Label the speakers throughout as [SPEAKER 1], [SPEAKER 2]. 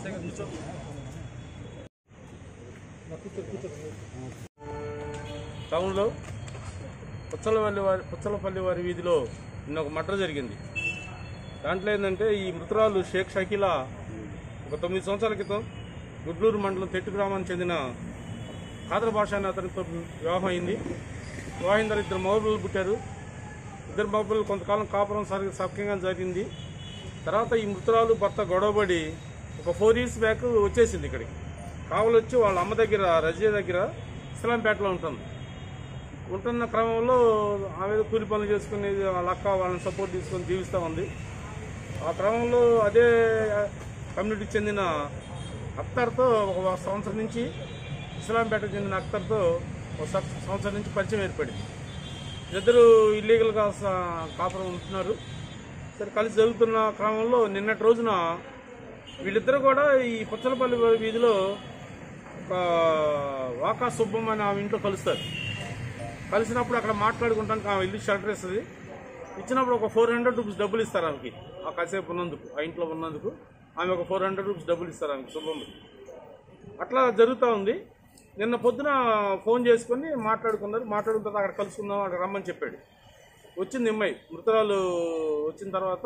[SPEAKER 1] టౌన్లో పుచ్చలపల్లి వారి పుచ్చలపల్లి వారి వీధిలో నిన్న ఒక మర్డర్ జరిగింది దాంట్లో ఏంటంటే ఈ మృతురాలు షేక్ షకీల ఒక తొమ్మిది సంవత్సరాల క్రితం గుడ్లూరు మండలం తెట్టు గ్రామానికి చెందిన ఖాదర భాష అనే అతనితో వివాహం అయింది వివాహం అయిన తర్వాత ఇద్దరు మగపిల్లలు పుట్టారు ఇద్దరు మగపిల్లలు కొంతకాలం కాపురం సరి సఖ్యంగా జరిగింది తర్వాత ఈ మృతురాలు భర్త గొడవపడి ఒక ఫోర్ ఇయర్స్ బ్యాక్ వచ్చేసింది ఇక్కడికి కావలు వచ్చి వాళ్ళ అమ్మ దగ్గర రజియా దగ్గర ఇస్లాంపేటలో ఉంటుంది ఉంటున్న క్రమంలో ఆమె ఏదో కూలి పనులు చేసుకుని వాళ్ళ అక్క వాళ్ళని సపోర్ట్ తీసుకొని జీవిస్తూ ఉంది ఆ క్రమంలో అదే కమ్యూనిటీకి చెందిన అఖ్తర్తో ఒక సంవత్సరం నుంచి ఇస్లాంపేటకు చెందిన అఖ్తర్తో ఒక సం- సంవత్సరం నుంచి పరిచయం ఏర్పడింది ఇద్దరు ఇల్లీగల్గా స- కాపురం ఉంటున్నారు సరే కలిసి జరుగుతున్న క్రమంలో నిన్నటి రోజున వీళ్ళిద్దరూ కూడా ఈ పుచ్చలపల్లి వీధిలో ఒక వాకా సుబ్బమ్మ అని ఆమె ఇంట్లో కలుస్తారు కలిసినప్పుడు అక్కడ మాట్లాడుకుంటానికి ఆమె ఇల్లు షెల్టర్ ఇస్తుంది ఇచ్చినప్పుడు ఒక ఫోర్ హండ్రెడ్ రూపీస్ డబ్బులు ఇస్తారు ఆమెకి ఆ కాసేపు ఉన్నందుకు ఆ ఇంట్లో ఉన్నందుకు ఆమె ఒక ఫోర్ హండ్రెడ్ రూపీస్ డబ్బులు ఇస్తారు ఆమెకి శుభమ్మకి అట్లా జరుగుతూ ఉంది నిన్న పొద్దున ఫోన్ చేసుకొని మాట్లాడుకున్నారు మాట్లాడుకున్న తర్వాత అక్కడ కలుసుకుందాం అక్కడ రమ్మని చెప్పాడు వచ్చింది అమ్మాయి మృతురాలు వచ్చిన తర్వాత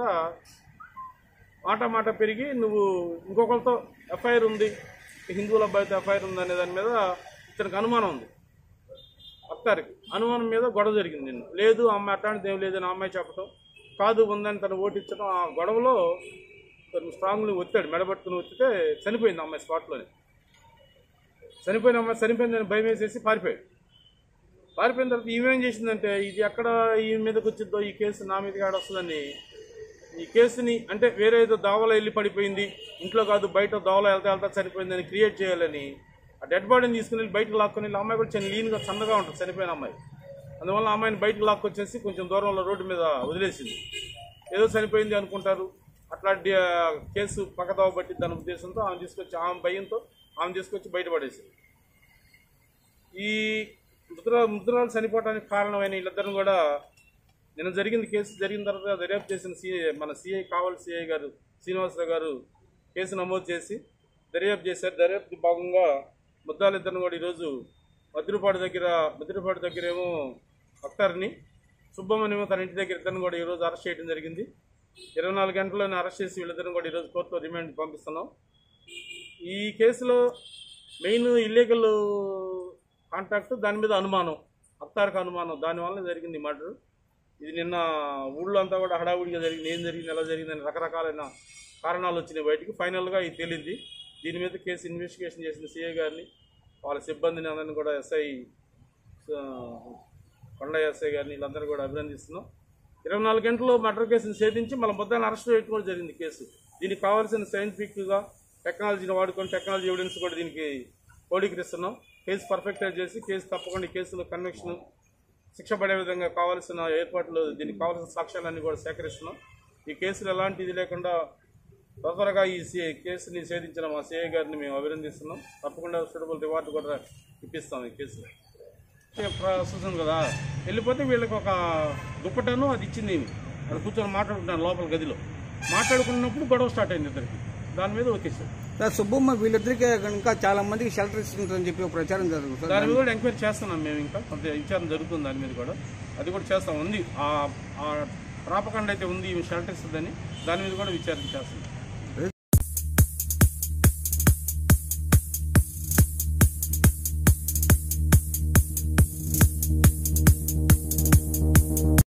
[SPEAKER 1] మాట మాట పెరిగి నువ్వు ఇంకొకరితో ఎఫ్ఐఆర్ ఉంది హిందువుల అబ్బాయితో ఎఫ్ఐఆర్ ఉంది అనే దాని మీద ఇతనికి అనుమానం ఉంది అత్తారికి అనుమానం మీద గొడవ జరిగింది నిన్న లేదు అమ్మాయి అట్లాంటిది ఏం లేదని ఆ అమ్మాయి చెప్పడం కాదు ఉందని తను ఓటించడం ఆ గొడవలో తను స్ట్రాంగ్లీ ఒత్తాడు మెడబట్టుకుని ఒత్తితే చనిపోయింది ఆ అమ్మాయి స్పాట్లోనే చనిపోయిన అమ్మాయి చనిపోయిందని భయం వేసేసి పారిపోయాడు పారిపోయిన తర్వాత ఈమెం చేసిందంటే ఇది ఎక్కడ ఈ మీదకి వచ్చిందో ఈ కేసు నా మీదకి ఆడ వస్తుందని ఈ కేసుని అంటే వేరే ఏదో దావలో వెళ్ళి పడిపోయింది ఇంట్లో కాదు బయట దోవలో వెళ్తా వెళ్తా చనిపోయిందని క్రియేట్ చేయాలని ఆ డెడ్ బాడీని తీసుకుని వెళ్ళి బయటకు లాక్కొని వెళ్ళి ఆ అమ్మాయి కూడా చాలా లీన్గా సన్నగా ఉంటుంది చనిపోయిన అమ్మాయి అందువల్ల ఆ అమ్మాయిని బయటకు లాక్కొచ్చేసి కొంచెం దూరంలో రోడ్డు మీద వదిలేసింది ఏదో చనిపోయింది అనుకుంటారు అట్లాంటి ఆ, కేసు పక్కదోవ బట్టి దాని ఉద్దేశంతో ఆమె తీసుకొచ్చి ఆమె భయంతో ఆమె తీసుకొచ్చి బయటపడేసింది ఈ మృతురా మృతురాలు చనిపోవడానికి కారణమైన వీళ్ళిద్దరిని కూడా నిన్న జరిగింది కేసు జరిగిన తర్వాత దర్యాప్తు చేసిన సిఐ మన సిఐ కావాలి సిఐ గారు శ్రీనివాసరావు గారు కేసు నమోదు చేసి దర్యాప్తు చేశారు దర్యాప్తు భాగంగా ముద్దాలిద్దరిని కూడా ఈరోజు మద్దిరిపాడు దగ్గర మద్దిరిపాడు దగ్గర ఏమో అక్తర్ని సుబ్బమ్మనేమో తన ఇంటి దగ్గర ఇద్దరిని కూడా ఈరోజు అరెస్ట్ చేయడం జరిగింది ఇరవై నాలుగు గంటల్లోనే అరెస్ట్ చేసి వీళ్ళిద్దరిని కూడా ఈరోజు కోర్టులో రిమాండ్ పంపిస్తున్నాం ఈ కేసులో మెయిన్ ఇల్లీగల్ కాంటాక్ట్ దాని మీద అనుమానం అత్తారికి అనుమానం దానివల్ల జరిగింది మర్డర్ ఇది నిన్న ఊళ్ళో అంతా కూడా హడావుడిగా జరిగింది ఏం జరిగింది ఎలా జరిగిందని రకరకాలైన కారణాలు వచ్చినాయి బయటికి ఫైనల్గా ఇది తేలింది దీని మీద కేసు ఇన్వెస్టిగేషన్ చేసిన సిఐ గారిని వాళ్ళ సిబ్బందిని అందరిని కూడా ఎస్ఐ ఆ, కొండ ఎస్ఐ గారిని వీళ్ళందరూ కూడా అభినందిస్తున్నాం ఇరవై నాలుగు గంటల్లో మర్డర్ కేసుని ఛేదించి మళ్ళీ మొత్తాన్ని అరెస్ట్ చేయడం కూడా జరిగింది కేసు దీనికి కావాల్సిన సైంటిఫిక్గా టెక్నాలజీని వాడుకొని టెక్నాలజీ ఎవిడెన్స్ కూడా దీనికి కోడీకరిస్తున్నాం కేసు పర్ఫెక్ట్గా చేసి కేసు తప్పకుండా ఈ కేసులో కన్వెక్షన్ శిక్ష పడే విధంగా కావాల్సిన ఏర్పాట్లు దీనికి కావాల్సిన సాక్ష్యాలన్నీ కూడా సేకరిస్తున్నాం ఈ కేసులు ఎలాంటి ఇది లేకుండా త్వరగా ఈ సి- కేసుని ఛేదించిన మా సిఐ గారిని మేము అభినందిస్తున్నాం తప్పకుండా సూటబుల్ రివార్డు కూడా ఇప్పిస్తాం ఈ కేసులో చూసాను కదా వెళ్ళిపోతే వీళ్ళకి ఒక దుప్పటను అది ఇచ్చింది ఈమె. అది కూర్చొని మాట్లాడుకుంటాను లోపల గదిలో మాట్లాడుకున్నప్పుడు గొడవ స్టార్ట్ అయింది ఇద్దరికి దాని మీద ఒకేసారి
[SPEAKER 2] సార్ సుబ్బమ్మ వీళ్ళిద్దరికే ఇంకా చాలా మందికి షెల్టర్ ఇస్తుందని చెప్పి ఒక ప్రచారం జరుగుతుంది సార్
[SPEAKER 1] దాని మీద కూడా ఎంక్వైరీ చేస్తున్నాం మేము ఇంకా కొంత విచారణ జరుగుతుంది దాని మీద కూడా అది కూడా చేస్తాం ఉంది ఆ ప్రాపకండ అయితే ఉంది షెల్టర్ ఇస్తుందని దాని మీద కూడా విచారణ చేస్తున్నాం